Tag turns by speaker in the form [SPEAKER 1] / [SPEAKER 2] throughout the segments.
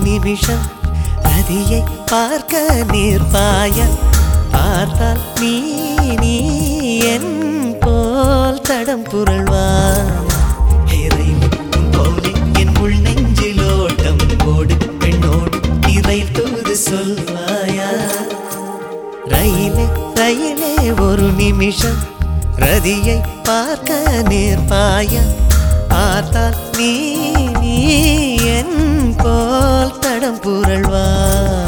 [SPEAKER 1] நிமிஷம் ரதியை பார்க்க நிற்பாய பார்த்தால் நீ நீ என் போல் தடம் புரள்வாய் இறைவன் போலே என் உள் நெஞ்சில் ஓட்டம் ஓடு பெண்ணோடு இறை தூது சொல்வாயா ரயிலே ரயிலே ஒரு நிமிஷம் ரதியை பார்க்க நேர்பாய பார்த்தால் நீ நீ என் போல் தடம் புரள்வாய்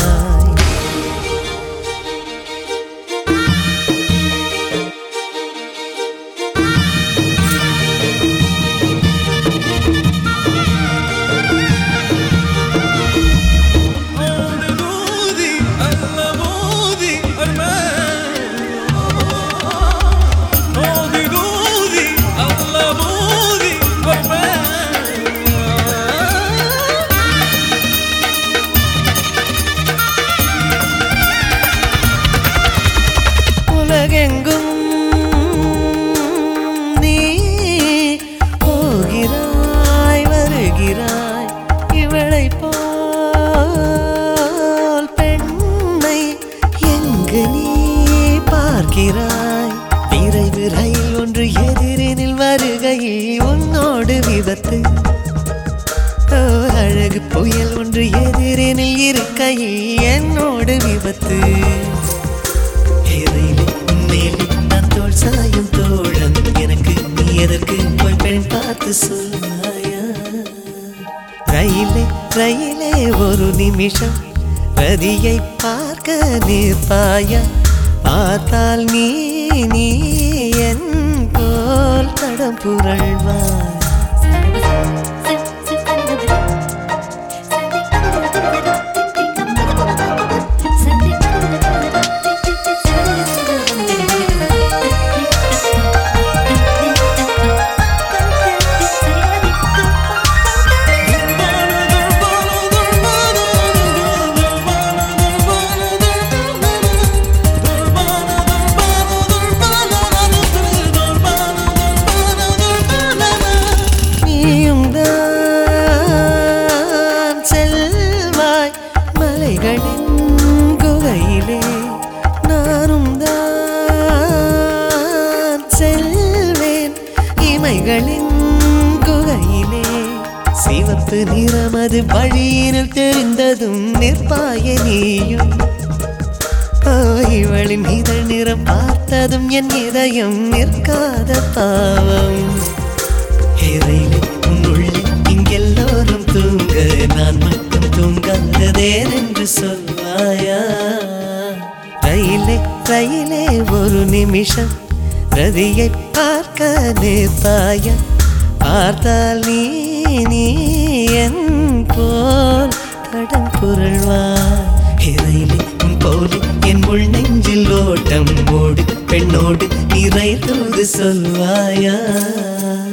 [SPEAKER 2] مودي الله مودي أرمان مودي مودي الله مودي أرمان
[SPEAKER 1] உலகெங்கும் நீ போகிறாய் வருகிறாய் இவளை போல் பெண்ணை எங்கு நீ பார்க்கிறாய் விரைவு ரயில் ஒன்று எதிரினில் வருகையில் உன்னோடு விபத்து ஓ, அழகு புயல் ஒன்று எதிரினில் இருக்கையில் என்னோடு விபத்து இறைவனே, உன்மேலே நான் தோள் சாயும் தோழன் எனக்கு நீ எதற்கு போய் பெண் பார்த்து சொல்வாயா ரயிலே ரயிலே ஒரு நிமிஷம் ரதியை பார்க்க நிற்பாயா பார்த்தால் நீ நீ என் போல் தடம் புரள்வாய் நீயும் தான் செல்வாய் மலைகளின் குகையிலே நானும் தான் செல்வேன் இமைகளின் குகையிலே சிவப்பு நிறமது வழியினில் தெரிந்ததும் நிற்பாய நீயும் ஓ, இவளின் இதழ் நிறம் பார்த்ததும் என் இதயம் நிற்காத பாவம் இறைவன் உன்னுள்ளே இங்கெல்லோரும் தூங்க நான் மட்டும் தூங்காததேன் என்று சொல்வாயா ரயிலே ரயிலே ஒரு நிமிஷம் ரதியை பார்க்க நேர்த்தாய பார்த்தால் நீ நீ என் போல் தடம் புரள்வாய் இறையிலே உன் போல என் உள் நெஞ்சில் ஓட்டம் ஓடு பெண்ணோடு இறை தூது சொல்வாயா